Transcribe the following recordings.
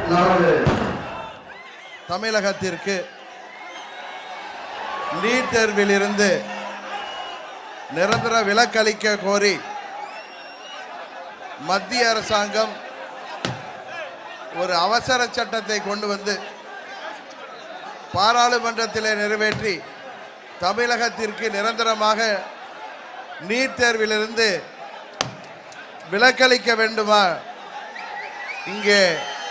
நமது தமிழகத்திற்கு நீட் தேர்விலிருந்து நிரந்தர விலக்களிக்க கோரி மத்திய அரசாங்கம் ஒரு அவசர சட்டத்தை கொண்டு வந்து பாராளுமன்றத்திலே நிறைவேற்றி தமிழகத்திற்கு நிரந்தரமாக நீட் தேர்விலிருந்து விலக்களிக்க வேண்டுமா இங்கே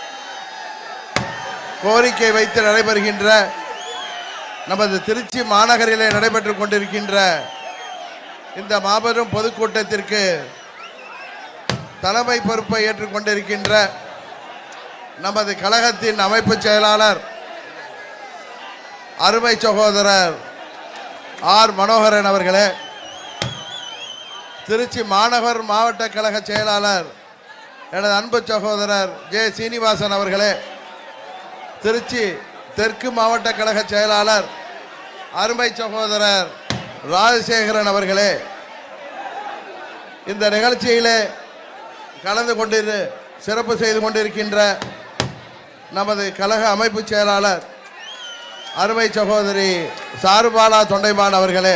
கோரிக்கை வைத்து நடைபெறுகின்ற நமது திருச்சி மாநகரிலே நடைபெற்றுக் கொண்டிருக்கின்ற இந்த மாபெரும் பொதுக்கூட்டத்திற்கு தலைமை பொறுப்பை ஏற்றுக்கொண்டிருக்கின்ற நமது கழகத்தின் அமைப்பு செயலாளர் அருமை சகோதரர் ஆர் மனோகரன் அவர்களே திருச்சி மாநகர் மாவட்ட கழக செயலாளர் எனது அன்பு சகோதரர் ஜே சீனிவாசன் அவர்களே திருச்சி தெற்கு மாவட்ட கழக செயலாளர் அருமை சகோதரர் ராஜசேகரன் அவர்களே இந்த நிகழ்ச்சியிலே கலந்து கொண்டிரு சிறப்பு செய்து கொண்டிருக்கின்ற நமது கழக அமைப்பு செயலாளர் அருமை சகோதரி சாருபாலா தொண்டைமான் அவர்களே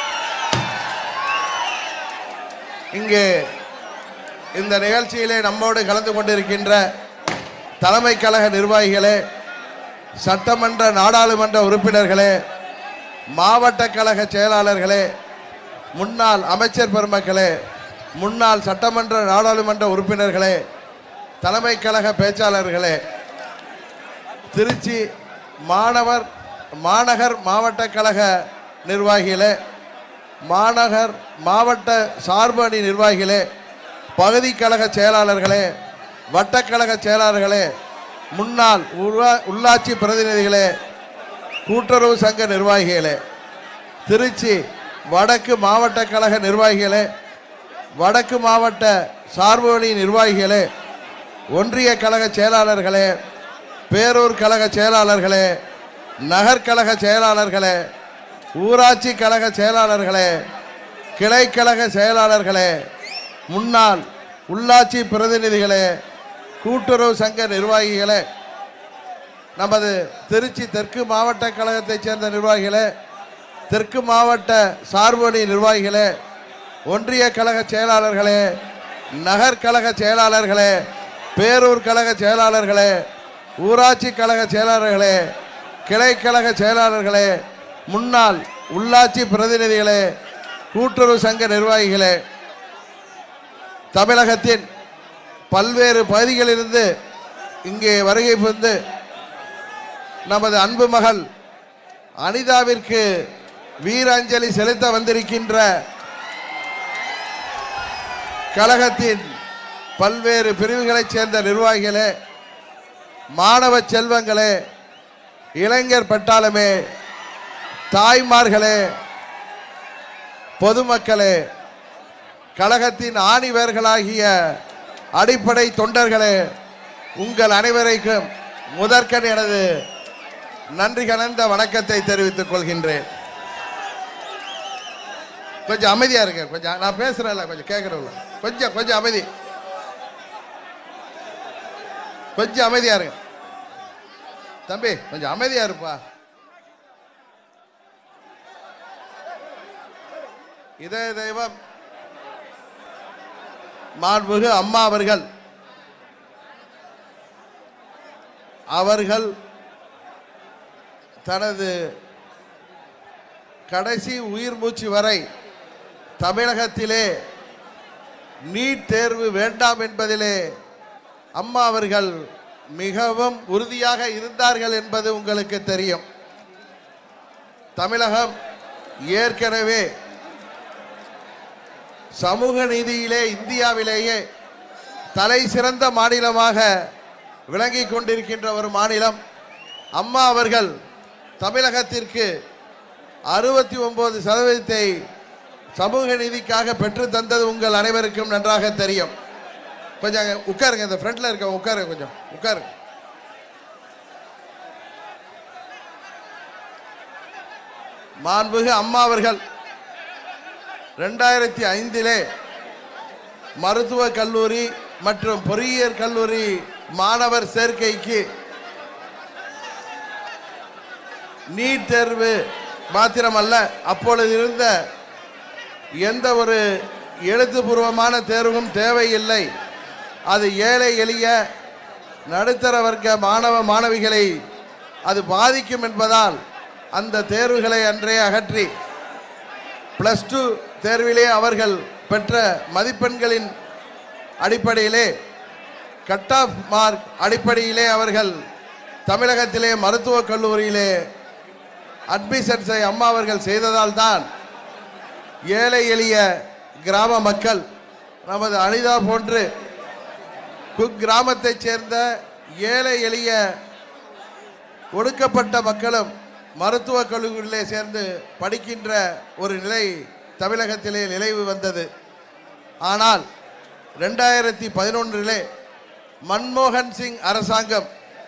இங்கே இந்த நிகழ்ச்சியிலே நம்மோடு கலந்து கொண்டிருக்கின்ற தலைமை கழக நிர்வாகிகளே சட்டமன்ற நாடாளுமன்ற உறுப்பினர்களே மாவட்ட கழக செயலாளர்களே முன்னாள் அமைச்சர் பெருமக்களே முன்னாள் சட்டமன்ற நாடாளுமன்ற உறுப்பினர்களே தலைமை கழக பேச்சாளர்களே திருச்சி மாணவர் மாநகர் மாவட்ட கழக நிர்வாகிகளே மாநகர் மாவட்ட சார்பு அணி நிர்வாகிகளே பகுதி கழக செயலாளர்களே வட்டக்கழக செயலாளர்களே முன்னாள் உருவா உள்ளாட்சி பிரதிநிதிகளே கூட்டுறவு சங்க நிர்வாகிகளே திருச்சி வடக்கு மாவட்ட கழக நிர்வாகிகளே வடக்கு மாவட்ட சார்பு அணி நிர்வாகிகளே ஒன்றிய கழக செயலாளர்களே பேரூர் கழக செயலாளர்களே நகர்கழக செயலாளர்களே ஊராட்சி கழக செயலாளர்களே கிளை கழக செயலாளர்களே முன்னாள் உள்ளாட்சி பிரதிநிதிகளே கூட்டுறவு சங்க நிர்வாகிகளே நமது திருச்சி தெற்கு மாவட்ட கழகத்தைச் சேர்ந்த நிர்வாகிகளே தெற்கு மாவட்ட சார்பணி நிர்வாகிகளே ஒன்றிய கழக செயலாளர்களே நகர்கழக செயலாளர்களே பேரூர் கழக செயலாளர்களே ஊராட்சி கழக செயலாளர்களே கிளை கழக செயலாளர்களே முன்னாள் உள்ளாட்சி பிரதிநிதிகளே கூட்டுறவு சங்க நிர்வாகிகளே தமிழகத்தின் பல்வேறு பகுதிகளிலிருந்து இங்கே வருகை புரிந்து நமது அன்பு மகள் அனிதாவிற்கு வீராஞ்சலி செலுத்த வந்திருக்கின்ற கழகத்தின் பல்வேறு பிரிவுகளைச் சேர்ந்த நிர்வாகிகளே மாணவ செல்வங்களே இளைஞர் பட்டாளமே தாய்மார்களே பொதுமக்களே கழகத்தின் ஆணிவேர்களாகிய அடிப்படை தொண்டர்களே உங்கள் அனைவரைக்கும் முதற்கண் எனது நன்றி கலந்த வணக்கத்தை தெரிவித்துக் கொள்கின்றேன் கொஞ்சம் அமைதியா இருங்க கொஞ்சம் நான் பேசுறேன்ல கொஞ்சம் கேட்கறதில்ல கொஞ்சம் கொஞ்சம் அமைதி கொஞ்சம் அமைதியா இருங்க தம்பி கொஞ்சம் அமைதியா இருப்பா இதய தெய்வம் மாண்புமிகு அம்மா அவர்கள் அவர்கள் தனது கடைசி உயிர் மூச்சு வரை தமிழகத்திலே நீட் தேர்வு வேண்டாம் என்பதிலே அம்மா அவர்கள் மிகவும் உறுதியாக இருந்தார்கள் என்பது உங்களுக்கு தெரியும் தமிழகம் ஏற்கனவே சமூக நீதியிலே இந்தியாவிலேயே தலை சிறந்த மாநிலமாக விளங்கிக் கொண்டிருக்கின்ற ஒரு மாநிலம் அம்மா அவர்கள் தமிழகத்திற்கு அறுபத்தி ஒன்பது சதவீதத்தை சமூக நீதிக்காக பெற்று தந்தது உங்கள் அனைவருக்கும் நன்றாக தெரியும் கொஞ்சம் அங்க உட்காருங்க இந்த ஃப்ரண்ட்ல இருக்க உட்காருங்க கொஞ்சம் உட்காருங்க மாண்புகு அம்மா அவர்கள் ரெண்டாயிரத்தி ஐந்திலே மருத்துவ கல்லூரி மற்றும் பொறியியல் கல்லூரி மாணவர் சேர்க்கைக்கு நீட் தேர்வு மாத்திரமல்ல அப்பொழுது இருந்த எந்த ஒரு எழுத்துப்பூர்வமான தேர்வும் தேவையில்லை அது ஏழை எளிய நடுத்தர வர்க்க மாணவ மாணவிகளை அது பாதிக்கும் என்பதால் அந்த தேர்வுகளை அன்றே அகற்றி பிளஸ் டூ தேர்விலே அவர்கள் பெற்ற மதிப்பெண்களின் அடிப்படையிலே கட் ஆஃப் மார்க் அடிப்படையிலே அவர்கள் தமிழகத்திலே மருத்துவக் கல்லூரியிலே அட்மிஷன்ஸை அம்மா அவர்கள் செய்ததால் தான் ஏழை எளிய கிராம மக்கள் நமது அனிதா போன்று குக்கிராமத்தைச் சேர்ந்த ஏழை எளிய ஒடுக்கப்பட்ட மக்களும் மருத்துவக் கல்லூரியிலே சேர்ந்து படிக்கின்ற ஒரு நிலை தமிழகத்திலே நிலைவு வந்தது ஆனால் ரெண்டாயிரத்தி பதினொன்றிலே மன்மோகன் சிங் அரசாங்கம்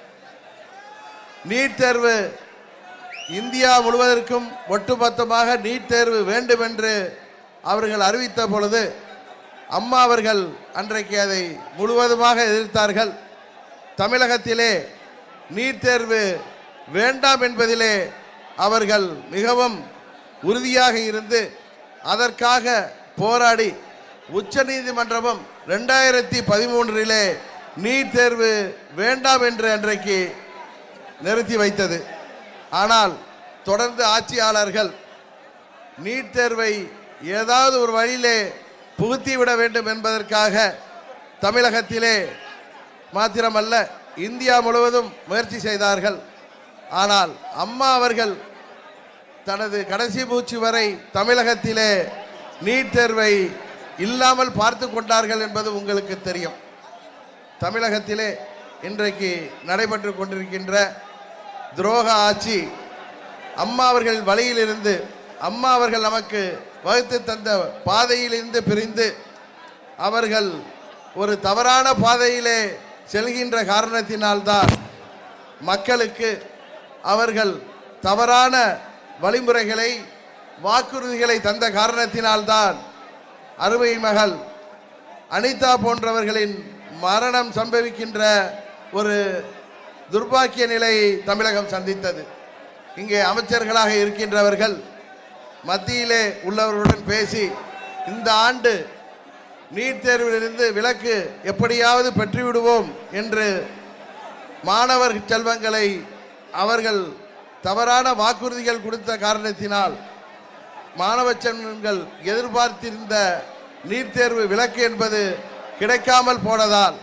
நீட் தேர்வு இந்தியா முழுவதற்கும் ஒட்டுமொத்தமாக நீட் தேர்வு வேண்டும் என்று அவர்கள் அறிவித்த பொழுது அம்மா அவர்கள் அன்றைக்கு அதை முழுவதுமாக எதிர்த்தார்கள் தமிழகத்திலே நீட் தேர்வு வேண்டாம் என்பதிலே அவர்கள் மிகவும் உறுதியாக இருந்து அதற்காக போராடி உச்சநீதிமன்றமும் ரெண்டாயிரத்தி பதிமூன்றிலே நீட் தேர்வு வேண்டாம் என்று அன்றைக்கு நிறுத்தி வைத்தது ஆனால் தொடர்ந்து ஆட்சியாளர்கள் நீட் தேர்வை ஏதாவது ஒரு வழியிலே புகுத்திவிட வேண்டும் என்பதற்காக தமிழகத்திலே மாத்திரமல்ல இந்தியா முழுவதும் முயற்சி செய்தார்கள் ஆனால் அம்மா அவர்கள் தனது கடைசி மூச்சு வரை தமிழகத்திலே நீட் தேர்வை இல்லாமல் பார்த்து கொண்டார்கள் என்பது உங்களுக்கு தெரியும் தமிழகத்திலே இன்றைக்கு நடைபெற்று கொண்டிருக்கின்ற துரோக ஆட்சி அம்மா அவர்கள் வழியிலிருந்து அம்மா அவர்கள் நமக்கு வகுத்து தந்த பாதையிலிருந்து பிரிந்து அவர்கள் ஒரு தவறான பாதையிலே செல்கின்ற காரணத்தினால்தான் மக்களுக்கு அவர்கள் தவறான வழிமுறைகளை வாக்குறுதிகளை தந்த காரணத்தினால்தான் அருமை மகள் அனிதா போன்றவர்களின் மரணம் சம்பவிக்கின்ற ஒரு துர்பாக்கிய நிலையை தமிழகம் சந்தித்தது இங்கே அமைச்சர்களாக இருக்கின்றவர்கள் மத்தியிலே உள்ளவர்களுடன் பேசி இந்த ஆண்டு நீட் தேர்விலிருந்து விலக்கு எப்படியாவது பெற்றுவிடுவோம் என்று மாணவர் செல்வங்களை அவர்கள் தவறான வாக்குறுதிகள் கொடுத்த காரணத்தினால் மாணவ செல்வங்கள் எதிர்பார்த்திருந்த நீட் தேர்வு விலக்கு என்பது கிடைக்காமல் போனதால்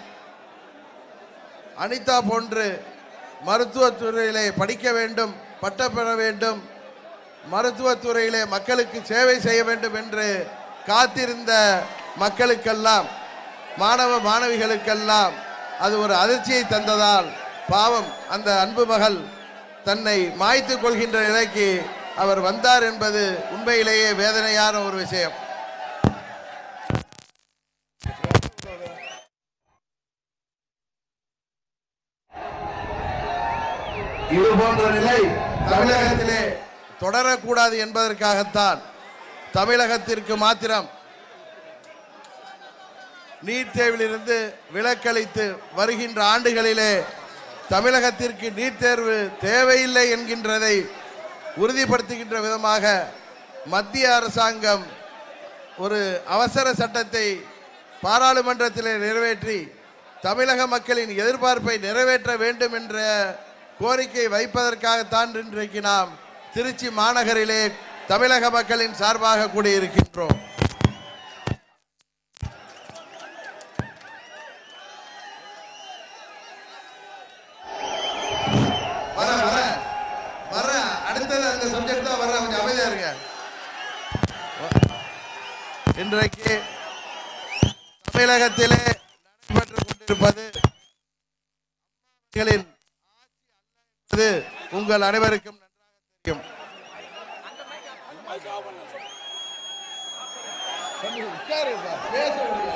அனிதா போன்று மருத்துவத்துறையிலே படிக்க வேண்டும் பட்டம் பெற வேண்டும் மருத்துவத்துறையிலே மக்களுக்கு சேவை செய்ய வேண்டும் என்று காத்திருந்த மக்களுக்கெல்லாம் மாணவ மாணவிகளுக்கெல்லாம் அது ஒரு அதிர்ச்சியை தந்ததால் பாவம் அந்த அன்பு மகள் தன்னை மாய்த்து கொள்கின்ற நிலைக்கு அவர் வந்தார் என்பது உண்மையிலேயே வேதனையான ஒரு விஷயம் இது போன்ற நிலை தமிழகத்திலே தொடரக்கூடாது என்பதற்காகத்தான் தமிழகத்திற்கு மாத்திரம் நீட் தேர்விலிருந்து விலக்களித்து வருகின்ற ஆண்டுகளிலே தமிழகத்திற்கு நீட் தேர்வு தேவையில்லை என்கின்றதை உறுதிப்படுத்துகின்ற விதமாக மத்திய அரசாங்கம் ஒரு அவசர சட்டத்தை பாராளுமன்றத்தில் நிறைவேற்றி தமிழக மக்களின் எதிர்பார்ப்பை நிறைவேற்ற வேண்டும் என்ற கோரிக்கை வைப்பதற்காகத்தான் இன்றைக்கு நாம் திருச்சி மாநகரிலே தமிழக மக்களின் சார்பாக கூடியிருக்கின்றோம் வர வர வர அடுத்தது அந்த சப்ஜெக்ட் தான் வர கொஞ்சம் அமைதியா இருங்க இன்றைக்கு தமிழகத்திலே நடைபெற்றுக் கொண்டிருப்பது மக்களின் ஆட்சி அல்ல என்பது உங்கள் அனைவருக்கும் நன்றாக தெரியும் பேச முடியல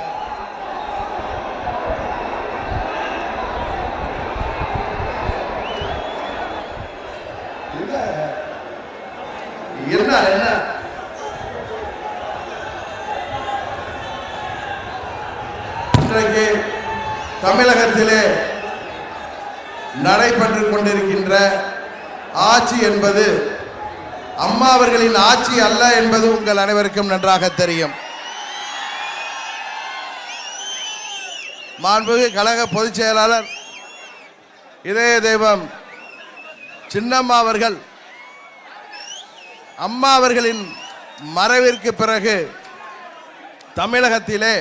என்ன என்ன இன்றைக்கு தமிழகத்திலே நடைபெற்று கொண்டிருக்கின்ற ஆட்சி என்பது அம்மா அவர்களின் ஆட்சி அல்ல என்பது உங்கள் அனைவருக்கும் நன்றாக தெரியும் மாண்புமிகு கழக பொதுச் செயலாளர் இதய தெய்வம் சின்னம்மா அவர்கள் அம்மா அவர்களின் மறைவிற்கு பிறகு தமிழகத்திலே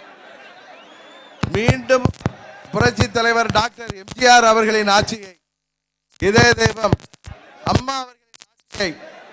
மீண்டும் புரட்சி தலைவர் டாக்டர் எம்ஜிஆர் அவர்களின் ஆட்சியை இதய தெய்வம் அம்மா அவர்களின் ஆட்சியை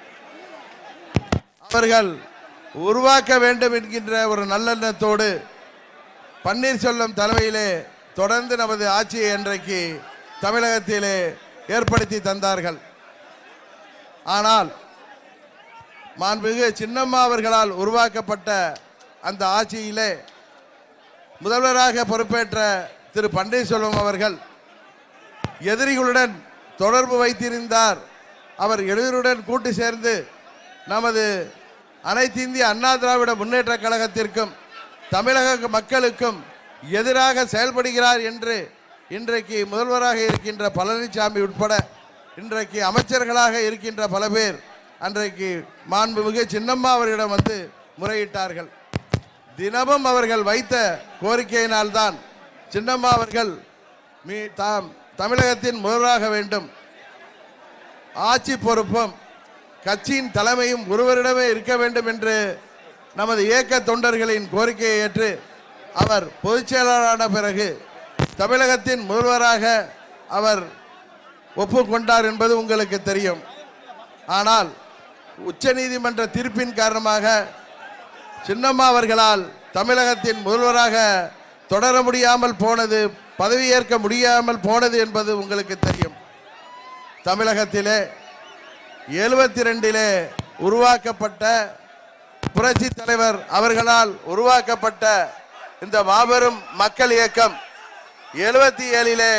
அவர்கள் உருவாக்க வேண்டும் என்கின்ற ஒரு நல்லெண்ணத்தோடு பன்னீர்செல்வம் தலைமையிலே தொடர்ந்து நமது ஆட்சியை இன்றைக்கு தமிழகத்திலே ஏற்படுத்தி தந்தார்கள் ஆனால் மாண்புமிகு சின்னம்மா அவர்களால் உருவாக்கப்பட்ட அந்த ஆட்சியிலே முதல்வராக பொறுப்பேற்ற திரு பன்னீர்செல்வம் அவர்கள் எதிரிகளுடன் தொடர்பு வைத்திருந்தார் அவர் எதிரியுடன் கூட்டு சேர்ந்து நமது அனைத்து இந்திய அண்ணா திராவிட முன்னேற்ற கழகத்திற்கும் தமிழக மக்களுக்கும் எதிராக செயல்படுகிறார் என்று இன்றைக்கு முதல்வராக இருக்கின்ற பழனிசாமி உட்பட இன்றைக்கு அமைச்சர்களாக இருக்கின்ற பல பேர் அன்றைக்கு மாண்புமிகு சின்னம்மா அவர்களிடம் வந்து முறையிட்டார்கள் தினமும் அவர்கள் வைத்த கோரிக்கையினால்தான் சின்னம்மா அவர்கள் மீ தாம் தமிழகத்தின் முதல்வராக வேண்டும் ஆட்சி பொறுப்பும் கட்சியின் தலைமையும் ஒருவரிடமே இருக்க வேண்டும் என்று நமது இயக்க தொண்டர்களின் கோரிக்கையை ஏற்று அவர் பொதுச் செயலாளரான பிறகு தமிழகத்தின் முதல்வராக அவர் ஒப்புக்கொண்டார் என்பது உங்களுக்கு தெரியும் ஆனால் உச்சநீதிமன்ற தீர்ப்பின் காரணமாக சின்னம்மா அவர்களால் தமிழகத்தின் முதல்வராக தொடர முடியாமல் போனது பதவியேற்க முடியாமல் போனது என்பது உங்களுக்கு தெரியும் தமிழகத்திலே எழுபத்தி ரெண்டிலே உருவாக்கப்பட்ட புரட்சி தலைவர் அவர்களால் உருவாக்கப்பட்ட இந்த மாபெரும் மக்கள் இயக்கம் எழுபத்தி ஏழிலே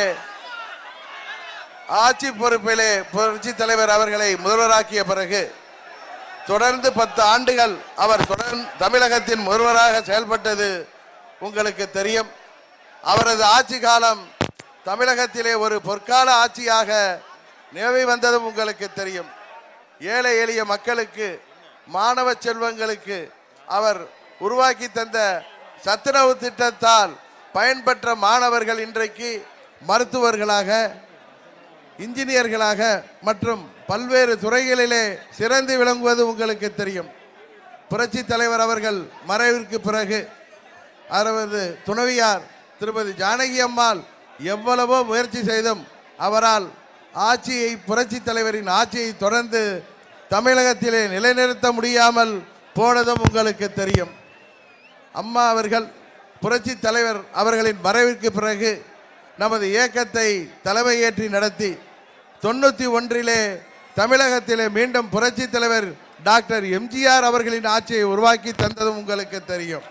ஆட்சி பொறுப்பிலே புரட்சி தலைவர் அவர்களை முதல்வராக்கிய பிறகு தொடர்ந்து பத்து ஆண்டுகள் அவர் தொடர்ந்து தமிழகத்தின் முதல்வராக செயல்பட்டது உங்களுக்கு தெரியும் அவரது ஆட்சி காலம் தமிழகத்திலே ஒரு பொற்கால ஆட்சியாக நிலவி வந்ததும் உங்களுக்கு தெரியும் ஏழை எளிய மக்களுக்கு மாணவ செல்வங்களுக்கு அவர் உருவாக்கி தந்த சத்துணவு திட்டத்தால் பயன்பெற்ற மாணவர்கள் இன்றைக்கு மருத்துவர்களாக இன்ஜினியர்களாக மற்றும் பல்வேறு துறைகளிலே சிறந்து விளங்குவது உங்களுக்கு தெரியும் புரட்சி தலைவர் அவர்கள் மறைவிற்கு பிறகு அவரது துணைவியார் திருமதி ஜானகி அம்மாள் எவ்வளவோ முயற்சி செய்தும் அவரால் ஆட்சியை புரட்சி தலைவரின் ஆட்சியை தொடர்ந்து தமிழகத்திலே நிலைநிறுத்த முடியாமல் போனதும் உங்களுக்கு தெரியும் அம்மா அவர்கள் புரட்சி தலைவர் அவர்களின் மறைவிற்கு பிறகு நமது இயக்கத்தை தலைமையேற்றி நடத்தி தொண்ணூற்றி ஒன்றிலே தமிழகத்திலே மீண்டும் புரட்சி தலைவர் டாக்டர் எம்ஜிஆர் அவர்களின் ஆட்சியை உருவாக்கி தந்ததும் உங்களுக்கு தெரியும்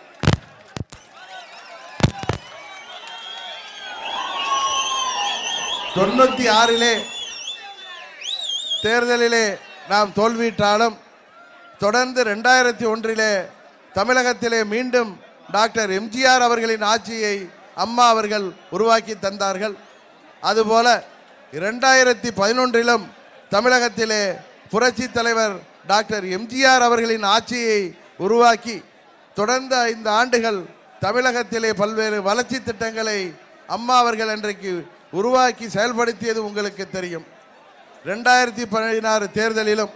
தொண்ணூற்றி ஆறிலே தேர்தலிலே நாம் தோல்வியிட்டாலும் தொடர்ந்து ரெண்டாயிரத்தி ஒன்றிலே தமிழகத்திலே மீண்டும் டாக்டர் எம்ஜிஆர் அவர்களின் ஆட்சியை அம்மா அவர்கள் உருவாக்கி தந்தார்கள் அதுபோல இரண்டாயிரத்தி பதினொன்றிலும் தமிழகத்திலே புரட்சி தலைவர் டாக்டர் எம்ஜிஆர் அவர்களின் ஆட்சியை உருவாக்கி தொடர்ந்த ஐந்து ஆண்டுகள் தமிழகத்திலே பல்வேறு வளர்ச்சி திட்டங்களை அம்மா அவர்கள் அன்றைக்கு உருவாக்கி செயல்படுத்தியது உங்களுக்கு தெரியும் ரெண்டாயிரத்தி பதினாறு தேர்தலிலும்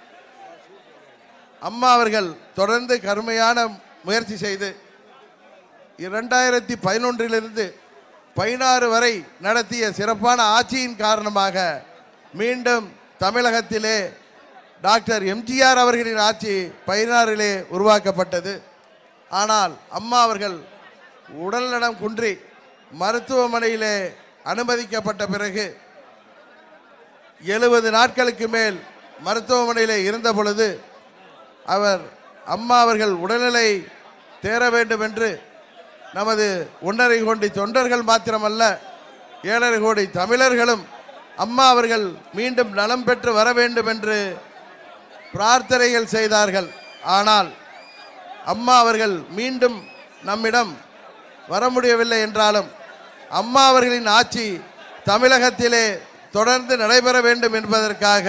அம்மா அவர்கள் தொடர்ந்து கடுமையான முயற்சி செய்து இரண்டாயிரத்தி பதினொன்றிலிருந்து பதினாறு வரை நடத்திய சிறப்பான ஆட்சியின் காரணமாக மீண்டும் தமிழகத்திலே டாக்டர் எம்ஜிஆர் அவர்களின் ஆட்சி பதினாறிலே உருவாக்கப்பட்டது ஆனால் அம்மா அவர்கள் உடல்நலம் குன்றி மருத்துவமனையிலே அனுமதிக்கப்பட்ட பிறகு எழுபது நாட்களுக்கு மேல் மருத்துவமனையிலே இருந்த பொழுது அவர் அம்மா அவர்கள் உடல்நிலை தேர வேண்டும் என்று நமது ஒன்றரை கோடி தொண்டர்கள் மாத்திரமல்ல ஏழரை கோடி தமிழர்களும் அம்மா அவர்கள் மீண்டும் நலம் பெற்று வர வேண்டும் என்று பிரார்த்தனைகள் செய்தார்கள் ஆனால் அம்மா அவர்கள் மீண்டும் நம்மிடம் வர முடியவில்லை என்றாலும் அம்மா அவர்களின் ஆட்சி தமிழகத்திலே தொடர்ந்து நடைபெற வேண்டும் என்பதற்காக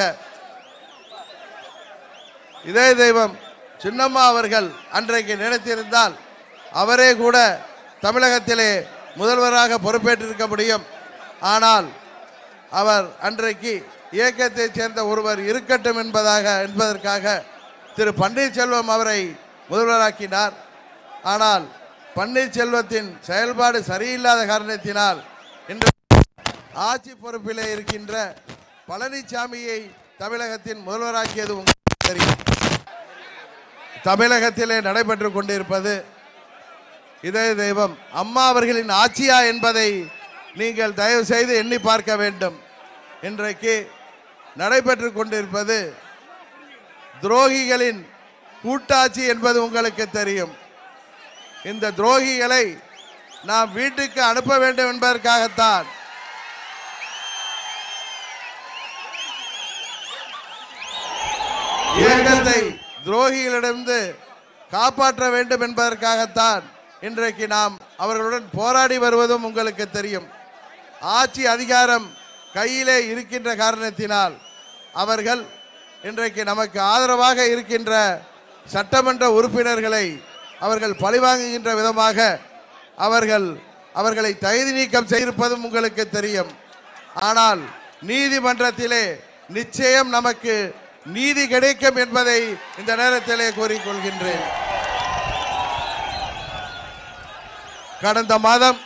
இதே தெய்வம் சின்னம்மா அவர்கள் அன்றைக்கு நினைத்திருந்தால் அவரே கூட தமிழகத்திலே முதல்வராக பொறுப்பேற்றிருக்க முடியும் ஆனால் அவர் அன்றைக்கு இயக்கத்தைச் சேர்ந்த ஒருவர் இருக்கட்டும் என்பதாக என்பதற்காக திரு பன்னீர்செல்வம் அவரை முதல்வராக்கினார் ஆனால் பன்னீர்செல்வத்தின் செயல்பாடு சரியில்லாத காரணத்தினால் இன்று ஆட்சி பொறுப்பிலே இருக்கின்ற பழனிசாமியை தமிழகத்தின் முதல்வராக்கியது உங்களுக்கு தெரியும் தமிழகத்திலே நடைபெற்று கொண்டிருப்பது இதய தெய்வம் அம்மா அவர்களின் ஆட்சியா என்பதை நீங்கள் தயவு செய்து எண்ணி பார்க்க வேண்டும் இன்றைக்கு நடைபெற்று கொண்டிருப்பது துரோகிகளின் கூட்டாட்சி என்பது உங்களுக்கு தெரியும் இந்த துரோகிகளை நாம் வீட்டுக்கு அனுப்ப வேண்டும் என்பதற்காகத்தான் இயக்கத்தை துரோகிகளிடமிருந்து காப்பாற்ற வேண்டும் என்பதற்காகத்தான் இன்றைக்கு நாம் அவர்களுடன் போராடி வருவதும் உங்களுக்கு தெரியும் ஆட்சி அதிகாரம் கையிலே இருக்கின்ற காரணத்தினால் அவர்கள் இன்றைக்கு நமக்கு ஆதரவாக இருக்கின்ற சட்டமன்ற உறுப்பினர்களை அவர்கள் பழிவாங்குகின்ற விதமாக அவர்கள் அவர்களை தகுதி நீக்கம் செய்திருப்பதும் உங்களுக்கு தெரியும் ஆனால் நீதிமன்றத்திலே நிச்சயம் நமக்கு நீதி கிடைக்கும் என்பதை இந்த நேரத்திலே கூறிக்கொள்கின்றேன் கடந்த மாதம்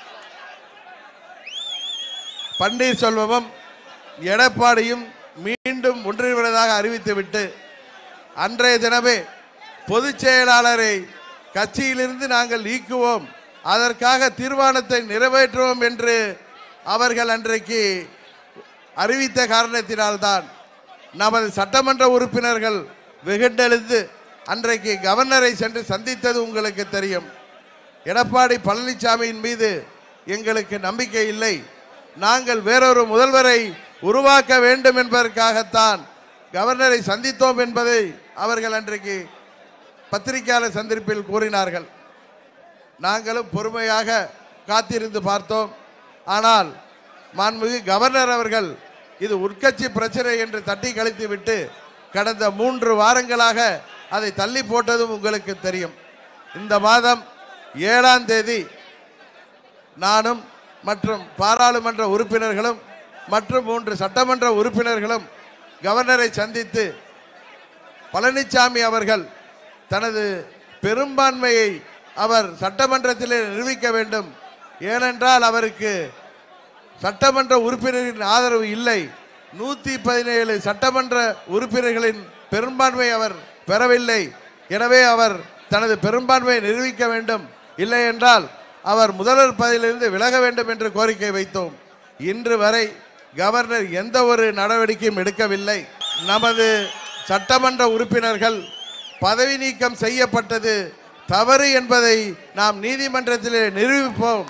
பன்னீர்செல்வமும் எடப்பாடியும் மீண்டும் ஒன்றிவிடுவதாக அறிவித்துவிட்டு அன்றைய தினமே பொதுச் செயலாளரை கட்சியிலிருந்து நாங்கள் நீக்குவோம் அதற்காக தீர்மானத்தை நிறைவேற்றுவோம் என்று அவர்கள் அன்றைக்கு அறிவித்த காரணத்தினால்தான் நமது சட்டமன்ற உறுப்பினர்கள் வெகுண்டெழுந்து அன்றைக்கு கவர்னரை சென்று சந்தித்தது உங்களுக்கு தெரியும் எடப்பாடி பழனிசாமியின் மீது எங்களுக்கு நம்பிக்கை இல்லை நாங்கள் வேறொரு முதல்வரை உருவாக்க வேண்டும் என்பதற்காகத்தான் கவர்னரை சந்தித்தோம் என்பதை அவர்கள் அன்றைக்கு பத்திரிகையாளர் சந்திப்பில் கூறினார்கள் நாங்களும் பொறுமையாக காத்திருந்து பார்த்தோம் ஆனால் மாண்புமிகு கவர்னர் அவர்கள் இது உட்கட்சி பிரச்சனை என்று தட்டி கழித்து விட்டு கடந்த மூன்று வாரங்களாக அதை தள்ளி போட்டதும் உங்களுக்கு தெரியும் இந்த மாதம் ஏழாம் தேதி நானும் மற்றும் பாராளுமன்ற உறுப்பினர்களும் மற்றும் மூன்று சட்டமன்ற உறுப்பினர்களும் கவர்னரை சந்தித்து பழனிசாமி அவர்கள் தனது பெரும்பான்மையை அவர் சட்டமன்றத்திலே நிரூபிக்க வேண்டும் ஏனென்றால் அவருக்கு சட்டமன்ற உறுப்பினரின் ஆதரவு இல்லை நூற்றி பதினேழு சட்டமன்ற உறுப்பினர்களின் பெரும்பான்மை அவர் பெறவில்லை எனவே அவர் தனது பெரும்பான்மையை நிரூபிக்க வேண்டும் இல்லை என்றால் அவர் முதல்வர் பதவியிலிருந்து விலக வேண்டும் என்று கோரிக்கை வைத்தோம் இன்று வரை கவர்னர் எந்த ஒரு நடவடிக்கையும் எடுக்கவில்லை நமது சட்டமன்ற உறுப்பினர்கள் பதவி நீக்கம் செய்யப்பட்டது தவறு என்பதை நாம் நீதிமன்றத்திலே நிரூபிப்போம்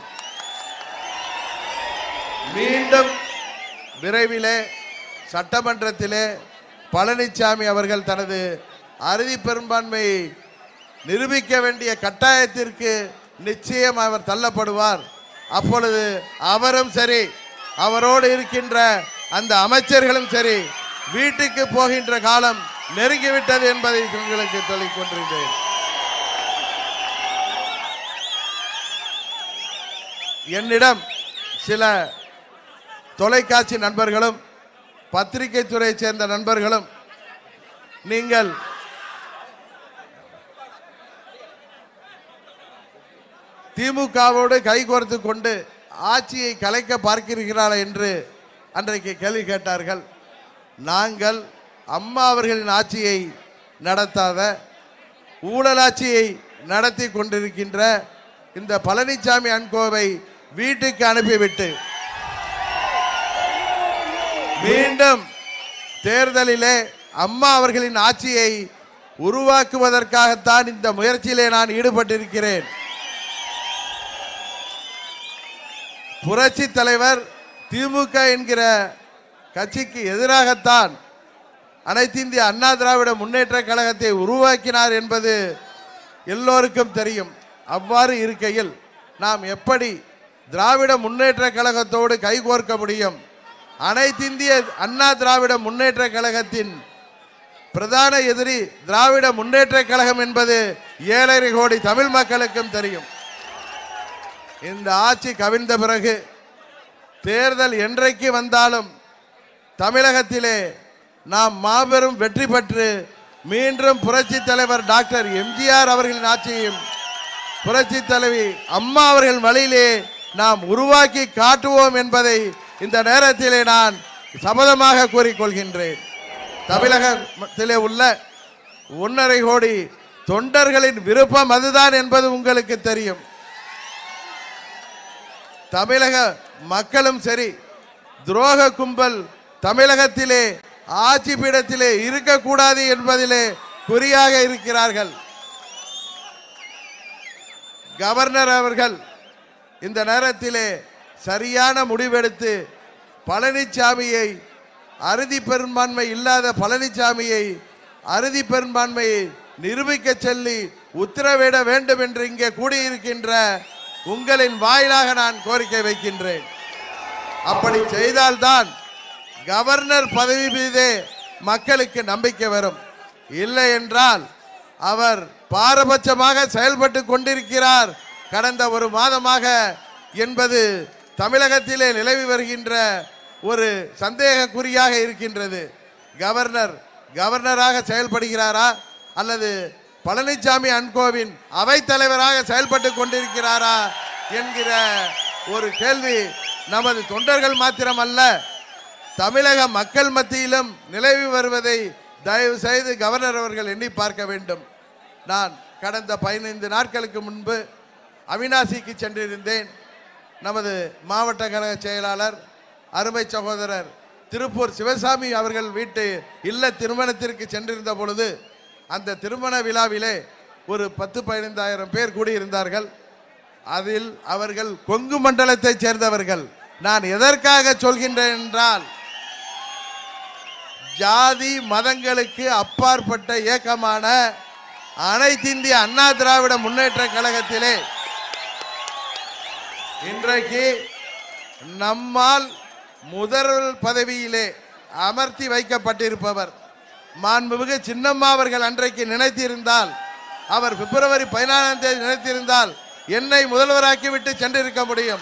மீண்டும் விரைவிலே சட்டமன்றத்திலே பழனிசாமி அவர்கள் தனது அறுதி பெரும்பான்மையை நிரூபிக்க வேண்டிய கட்டாயத்திற்கு நிச்சயம் அவர் தள்ளப்படுவார் அப்பொழுது அவரும் சரி அவரோடு இருக்கின்ற அந்த அமைச்சர்களும் சரி வீட்டுக்கு போகின்ற காலம் நெருங்கிவிட்டது என்பதை உங்களுக்கு சொல்லிக் கொண்டிருந்தேன் என்னிடம் சில தொலைக்காட்சி நண்பர்களும் பத்திரிகை துறையைச் சேர்ந்த நண்பர்களும் நீங்கள் திமுகவோடு கைகோர்த்து கொண்டு ஆட்சியை கலைக்க பார்க்கிறீர்களா என்று அன்றைக்கு கேள்வி கேட்டார்கள் நாங்கள் அம்மா அவர்களின் ஆட்சியை நடத்தாத ஊழலாட்சியை நடத்தி கொண்டிருக்கின்ற இந்த பழனிசாமி அன்கோவை வீட்டுக்கு அனுப்பிவிட்டு மீண்டும் தேர்தலிலே அம்மா அவர்களின் ஆட்சியை உருவாக்குவதற்காகத்தான் இந்த முயற்சியிலே நான் ஈடுபட்டிருக்கிறேன் புரட்சி தலைவர் திமுக என்கிற கட்சிக்கு எதிராகத்தான் அனைத்து இந்திய அண்ணா திராவிட முன்னேற்ற கழகத்தை உருவாக்கினார் என்பது எல்லோருக்கும் தெரியும் அவ்வாறு இருக்கையில் நாம் எப்படி திராவிட முன்னேற்ற கழகத்தோடு கைகோர்க்க முடியும் அனைத்திந்திய அண்ணா திராவிட முன்னேற்ற கழகத்தின் பிரதான எதிரி திராவிட முன்னேற்ற கழகம் என்பது ஏழரை கோடி தமிழ் மக்களுக்கும் தெரியும் இந்த ஆட்சி கவிழ்ந்த பிறகு தேர்தல் என்றைக்கு வந்தாலும் தமிழகத்திலே நாம் மாபெரும் வெற்றி பெற்று மீண்டும் புரட்சி தலைவர் டாக்டர் எம்ஜிஆர் அவர்களின் ஆட்சியையும் புரட்சி தலைவி அம்மா அவர்கள் வழியிலே நாம் உருவாக்கி காட்டுவோம் என்பதை இந்த நேரத்திலே நான் சபதமாக கூறிக்கொள்கின்றேன் தமிழகத்திலே உள்ள ஒன்றரை கோடி தொண்டர்களின் விருப்பம் அதுதான் என்பது உங்களுக்கு தெரியும் தமிழக மக்களும் சரி துரோக கும்பல் தமிழகத்திலே ஆட்சி பீடத்திலே இருக்கக்கூடாது என்பதிலே குறியாக இருக்கிறார்கள் கவர்னர் அவர்கள் இந்த நேரத்திலே சரியான முடிவெடுத்து பழனிசாமியை அறுதி பெரும்பான்மை இல்லாத பழனிசாமியை அறுதி பெரும்பான்மையை நிரூபிக்க சொல்லி உத்தரவிட வேண்டும் என்று இங்கே கூடியிருக்கின்ற உங்களின் வாயிலாக நான் கோரிக்கை வைக்கின்றேன் அப்படி செய்தால்தான் கவர்னர் பதவி மீதே மக்களுக்கு நம்பிக்கை வரும் இல்லை என்றால் அவர் பாரபட்சமாக செயல்பட்டு கொண்டிருக்கிறார் கடந்த ஒரு மாதமாக என்பது தமிழகத்திலே நிலவி வருகின்ற ஒரு சந்தேகக்குறியாக இருக்கின்றது கவர்னர் கவர்னராக செயல்படுகிறாரா அல்லது பழனிசாமி அன்கோவின் அவைத்தலைவராக செயல்பட்டு கொண்டிருக்கிறாரா என்கிற ஒரு கேள்வி நமது தொண்டர்கள் மாத்திரம் அல்ல தமிழக மக்கள் மத்தியிலும் நிலவி வருவதை தயவு செய்து கவர்னர் அவர்கள் எண்ணி பார்க்க வேண்டும் நான் கடந்த பதினைந்து நாட்களுக்கு முன்பு அவினாசிக்கு சென்றிருந்தேன் நமது மாவட்ட கழக செயலாளர் அருமை சகோதரர் திருப்பூர் சிவசாமி அவர்கள் வீட்டு இல்ல திருமணத்திற்கு சென்றிருந்த பொழுது அந்த திருமண விழாவிலே ஒரு பத்து பதினைந்தாயிரம் பேர் கூடியிருந்தார்கள் அதில் அவர்கள் கொங்கு மண்டலத்தைச் சேர்ந்தவர்கள் நான் எதற்காக சொல்கின்றேன் என்றால் ஜாதி மதங்களுக்கு அப்பாற்பட்ட இயக்கமான அனைத்திந்திய அண்ணா திராவிட முன்னேற்ற கழகத்திலே இன்றைக்கு நம்மால் முதல்வர் பதவியிலே அமர்த்தி வைக்கப்பட்டிருப்பவர் மாண்புமிகு சின்னம்மா அவர்கள் அன்றைக்கு நினைத்திருந்தால் அவர் பிப்ரவரி பதினாலாம் தேதி நினைத்திருந்தால் என்னை முதல்வராக்கிவிட்டு சென்றிருக்க முடியும்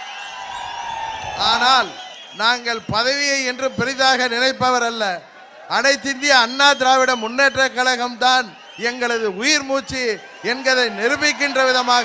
ஆனால் நாங்கள் பதவியை என்று பெரிதாக நினைப்பவர் அல்ல அனைத்திந்திய அண்ணா திராவிட முன்னேற்ற கழகம் தான் எங்களது உயிர் மூச்சு என்கிறதை நிரூபிக்கின்ற விதமாக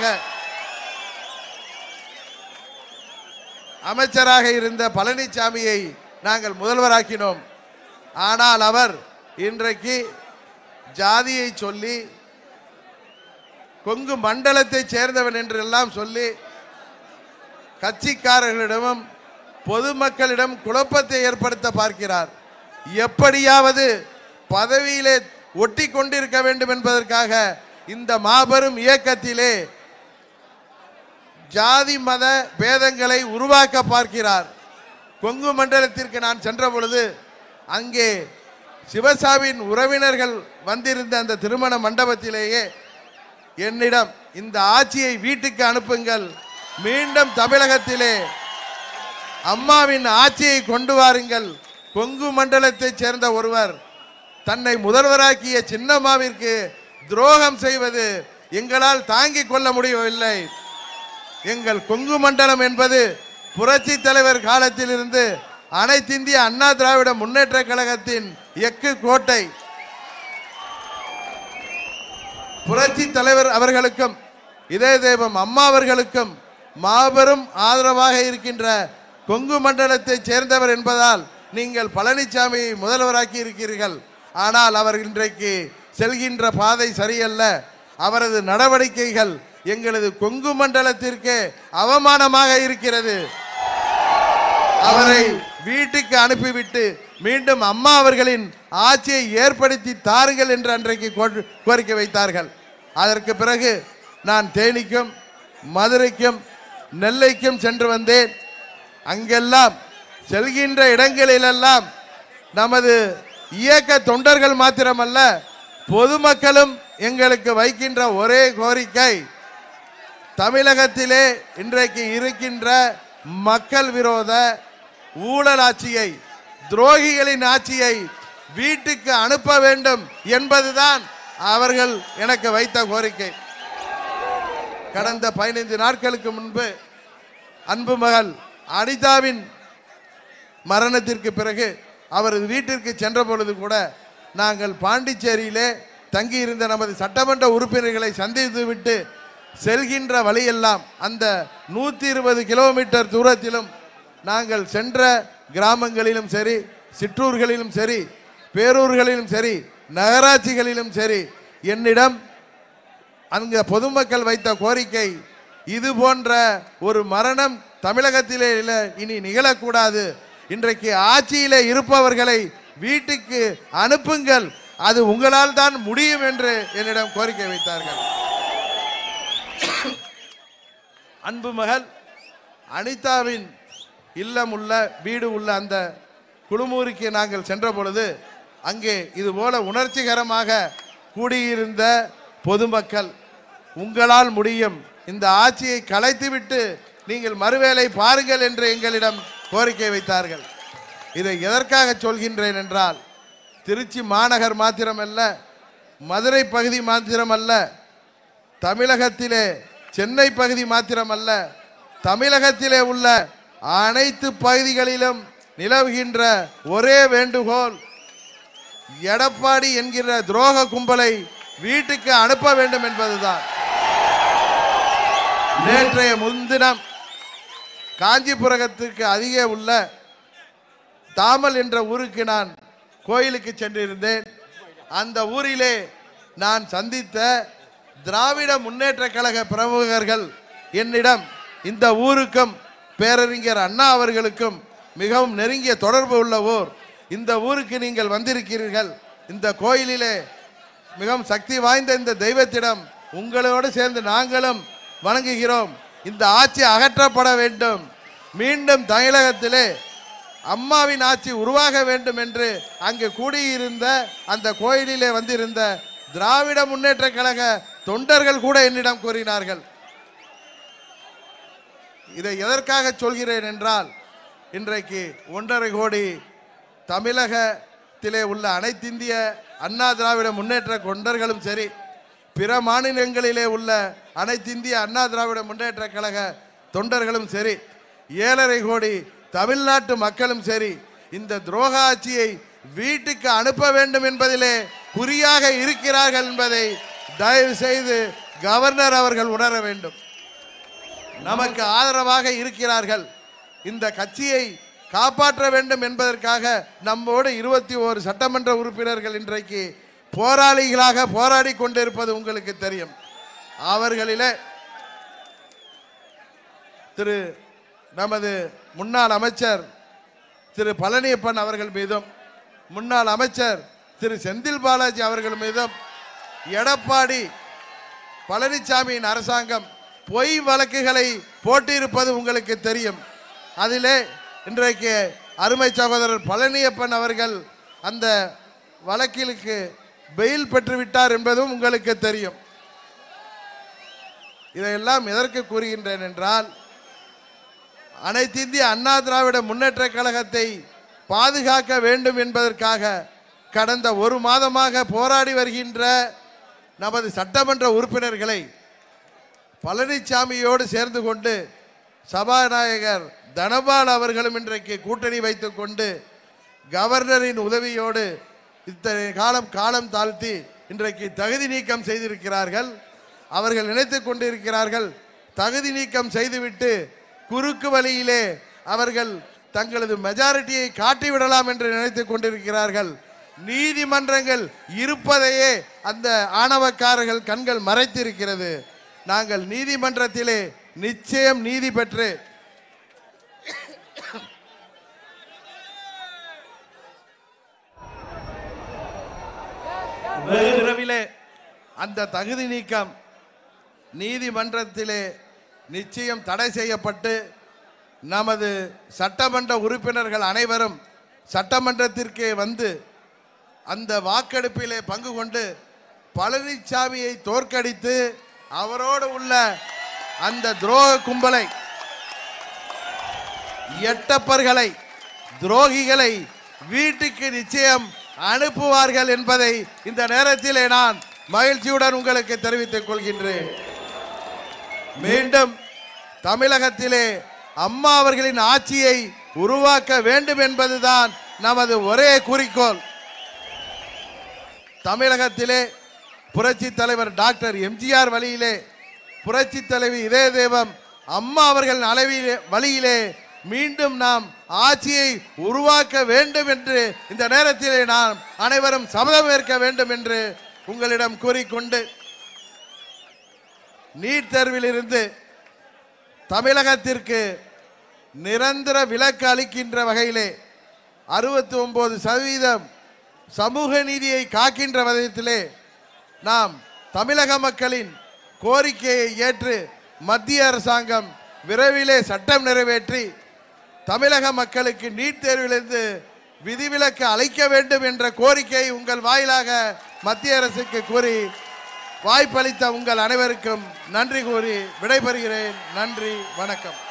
அமைச்சராக இருந்த பழனிசாமியை நாங்கள் முதல்வராக்கினோம் ஆனால் அவர் இன்றைக்கு ஜாதியை சொல்லி கொங்கு மண்டலத்தைச் சேர்ந்தவன் என்றெல்லாம் சொல்லி கட்சிக்காரர்களிடமும் பொதுமக்களிடம் குழப்பத்தை ஏற்படுத்த பார்க்கிறார் எப்படியாவது பதவியிலே ஒட்டி கொண்டிருக்க வேண்டும் என்பதற்காக இந்த மாபெரும் இயக்கத்திலே ஜாதி மத பேதங்களை உருவாக்க பார்க்கிறார் கொங்கு மண்டலத்திற்கு நான் சென்ற பொழுது அங்கே சிவசாமியின் உறவினர்கள் வந்திருந்த அந்த திருமண மண்டபத்திலேயே என்னிடம் இந்த ஆட்சியை வீட்டுக்கு அனுப்புங்கள் மீண்டும் தமிழகத்திலே அம்மாவின் ஆட்சியை கொண்டு வாருங்கள் கொங்கு மண்டலத்தைச் சேர்ந்த ஒருவர் தன்னை முதல்வராக்கிய சின்னம்மாவிற்கு துரோகம் செய்வது எங்களால் தாங்கிக் கொள்ள முடியவில்லை எங்கள் கொங்கு மண்டலம் என்பது புரட்சி தலைவர் காலத்திலிருந்து அனைத்திந்திய அண்ணா திராவிட முன்னேற்ற கழகத்தின் எக்கு கோட்டை புரட்சி தலைவர் அவர்களுக்கும் இதய தெய்வம் அம்மா அவர்களுக்கும் மாபெரும் ஆதரவாக இருக்கின்ற கொங்கு மண்டலத்தைச் சேர்ந்தவர் என்பதால் நீங்கள் பழனிசாமியை முதல்வராக்கி இருக்கிறீர்கள் ஆனால் அவர் இன்றைக்கு செல்கின்ற பாதை சரியல்ல அவரது நடவடிக்கைகள் எங்களது கொங்கு மண்டலத்திற்கு அவமானமாக இருக்கிறது அவரை வீட்டுக்கு அனுப்பிவிட்டு மீண்டும் அம்மா அவர்களின் ஆட்சியை ஏற்படுத்தி தாருங்கள் என்று அன்றைக்கு கோ- கோரிக்கை வைத்தார்கள் அதற்கு பிறகு நான் தேனிக்கும் மதுரைக்கும் நெல்லைக்கும் சென்று வந்தேன் அங்கெல்லாம் செல்கின்ற இடங்களிலெல்லாம் நமது இயக்க தொண்டர்கள் மாத்திரமல்ல பொதுமக்களும் எங்களுக்கு வைக்கின்ற ஒரே கோரிக்கை தமிழகத்திலே இன்றைக்கு இருக்கின்ற மக்கள் விரோத ஊழல் ஆட்சியை துரோகிகளின் ஆட்சியை வீட்டுக்கு அனுப்ப வேண்டும் என்பதுதான் அவர்கள் எனக்கு வைத்த கோரிக்கை கடந்த பதினைந்து நாட்களுக்கு முன்பு அன்பு மகள் அனிதாவின் மரணத்திற்கு பிறகு அவரது வீட்டிற்கு சென்ற பொழுது கூட நாங்கள் பாண்டிச்சேரியிலே தங்கியிருந்த நமது சட்டமன்ற உறுப்பினர்களை சந்தித்துவிட்டு செல்கின்ற வழியெல்லாம் அந்த நூற்றி இருபது கிலோமீட்டர் தூரத்திலும் நாங்கள் சென்ற கிராமங்களிலும் சரி சிற்றூர்களிலும் சரி பேரூர்களிலும் சரி நகராட்சிகளிலும் சரி என்னிடம் அங்க பொதுமக்கள் வைத்த கோரிக்கை இது போன்ற ஒரு மரணம் தமிழகத்திலே இல்ல இனி நிகழக்கூடாது இன்றைக்கு ஆட்சியிலே இருப்பவர்களை வீட்டுக்கு அனுப்புங்கள் அது உங்களால் தான் முடியும் என்று என்னிடம் கோரிக்கை வைத்தார்கள் அன்பு மகள் அனிதாவின் இல்லம் உள்ள வீடு உள்ள அந்த குழுமூருக்கு நாங்கள் சென்ற பொழுது அங்கே இது போல உணர்ச்சிகரமாக கூடியிருந்த பொதுமக்கள் உங்களால் முடியும் இந்த ஆட்சியை கலைத்துவிட்டு நீங்கள் மறுவேளை பாருங்கள் என்று எங்களிடம் கோரிக்கை வைத்தார்கள் இதை எதற்காக சொல்கின்றேன் என்றால் திருச்சி மாநகர் மாத்திரமல்ல மதுரை பகுதி மாத்திரமல்ல தமிழகத்திலே சென்னை பகுதி மாத்திரமல்ல தமிழகத்திலே உள்ள அனைத்து பகுதிகளிலும் நிலவுகின்ற ஒரே வேண்டுகோள் எடப்பாடி என்கிற துரோக கும்பலை வீட்டுக்கு அனுப்ப வேண்டும் என்பதுதான் நேற்றைய முன்தினம் காஞ்சிபுரத்திற்கு அதிகே உள்ள தாமல் என்ற ஊருக்கு நான் கோயிலுக்கு சென்றிருந்தேன் அந்த ஊரிலே நான் சந்தித்த திராவிட முன்னேற்ற கழக பிரமுகர்கள் என்னிடம் இந்த ஊருக்கும் பேரறிஞர் அண்ணா அவர்களுக்கும் மிகவும் நெருங்கிய தொடர்பு உள்ள ஊர் இந்த ஊருக்கு நீங்கள் வந்திருக்கிறீர்கள் இந்த கோயிலிலே மிகவும் சக்தி வாய்ந்த இந்த தெய்வத்திடம் உங்களோடு சேர்ந்து நாங்களும் வணங்குகிறோம் இந்த ஆட்சி அகற்றப்பட வேண்டும் மீண்டும் தமிழகத்திலே அம்மாவின் ஆட்சி உருவாக வேண்டும் என்று அங்கு கூடியிருந்த அந்த கோயிலிலே வந்திருந்த திராவிட முன்னேற்ற கழக தொண்டர்கள் கூட என்னிடம் கூறினார்கள் இதை எதற்காக சொல்கிறேன் என்றால் இன்றைக்கு ஒன்றரை கோடி தமிழகத்திலே உள்ள அனைத்திந்திய அண்ணா திராவிட முன்னேற்ற தொண்டர்களும் சரி பிற மாநிலங்களிலே உள்ள அனைத்திந்திய அண்ணா திராவிட முன்னேற்ற கழக தொண்டர்களும் சரி ஏழரை கோடி தமிழ்நாட்டு மக்களும் சரி இந்த துரோக ஆட்சியை வீட்டுக்கு அனுப்ப வேண்டும் என்பதிலே குறியாக இருக்கிறார்கள் என்பதை தயவு செய்து கவர்னர் அவர்கள் உணர வேண்டும் நமக்கு ஆதரவாக இருக்கிறார்கள் இந்த கட்சியை காப்பாற்ற வேண்டும் என்பதற்காக நம்மோடு இருபத்தி ஓரு சட்டமன்ற உறுப்பினர்கள் இன்றைக்கு போராளிகளாக போராடி கொண்டிருப்பது உங்களுக்கு தெரியும் அவர்களிலே திரு நமது முன்னாள் அமைச்சர் திரு பழனியப்பன் அவர்கள் மீதும் முன்னாள் அமைச்சர் திரு செந்தில் பாலாஜி அவர்கள் மீதும் எடப்பாடி பழனிசாமியின் அரசாங்கம் பொய் வழக்குகளை போட்டியிருப்பது உங்களுக்கு தெரியும் அதிலே இன்றைக்கு அருமை சகோதரர் பழனியப்பன் அவர்கள் அந்த வழக்கிலுக்கு பெயில் பெற்றுவிட்டார் என்பதும் உங்களுக்கு தெரியும் இதையெல்லாம் எதற்கு கூறுகின்றேன் என்றால் அனைத்திந்திய அண்ணா திராவிட முன்னேற்ற கழகத்தை பாதுகாக்க வேண்டும் என்பதற்காக கடந்த ஒரு மாதமாக போராடி வருகின்ற நமது சட்டமன்ற உறுப்பினர்களை பழனிசாமியோடு சேர்ந்து கொண்டு சபாநாயகர் தனபால் அவர்களும் இன்றைக்கு கூட்டணி வைத்துக் கொண்டு கவர்னரின் உதவியோடு இத்தனை காலம் காலம் தாழ்த்தி இன்றைக்கு தகுதி நீக்கம் செய்திருக்கிறார்கள் அவர்கள் நினைத்துக் கொண்டிருக்கிறார்கள் தகுதி நீக்கம் செய்துவிட்டு குறுக்கு வழியிலே அவர்கள் தங்களது மெஜாரிட்டியை காட்டிவிடலாம் என்று நினைத்துக் கொண்டிருக்கிறார்கள் நீதிமன்றங்கள் இருப்பதையே அந்த ஆணவக்காரர்கள் கண்கள் மறைத்திருக்கிறது நாங்கள் நீதிமன்றத்திலே நிச்சயம் நீதி பெற்று வெகு விரைவிலே அந்த தகுதி நீக்கம் நீதிமன்றத்திலே நிச்சயம் தடை செய்யப்பட்டு நமது சட்டமன்ற உறுப்பினர்கள் அனைவரும் சட்டமன்றத்திற்கே வந்து அந்த வாக்கெடுப்பிலே பங்கு கொண்டு பழனிசாமியை தோற்கடித்து அவரோடு உள்ள அந்த துரோக கும்பலை எட்டப்பர்களை துரோகிகளை வீட்டுக்கு நிச்சயம் அனுப்புவார்கள் என்பதை இந்த நேரத்திலே நான் மகிழ்ச்சியுடன் உங்களுக்கு தெரிவித்துக் கொள்கின்றேன் மீண்டும் தமிழகத்திலே அம்மா அவர்களின் ஆட்சியை உருவாக்க வேண்டும் என்பதுதான் நமது ஒரே குறிக்கோள் தமிழகத்திலே புரட்சி தலைவர் டாக்டர் எம்ஜிஆர் வழியிலே புரட்சி தலைவி இதய தெய்வம் அம்மா அவர்கள் அளவிலே வழியிலே மீண்டும் நாம் ஆட்சியை உருவாக்க வேண்டும் என்று இந்த நேரத்திலே நாம் அனைவரும் சபதம் ஏற்க வேண்டும் என்று உங்களிடம் கூறிக்கொண்டு நீட் தேர்விலிருந்து தமிழகத்திற்கு நிரந்தர விலக்கு அளிக்கின்ற வகையிலே அறுபத்தி ஒன்பது சதவீதம் சமூக நீதியை காக்கின்ற விதத்திலே நாம் தமிழக மக்களின் கோரிக்கையை ஏற்று மத்திய அரசாங்கம் விரைவிலே சட்டம் நிறைவேற்றி தமிழக மக்களுக்கு நீட் தேர்விலிருந்து விதிவிலக்கு அளிக்க வேண்டும் என்ற கோரிக்கையை உங்கள் வாயிலாக மத்திய அரசுக்கு கூறி வாய்ப்பளித்த உங்கள் அனைவருக்கும் நன்றி கூறி விடைபெறுகிறேன் நன்றி வணக்கம்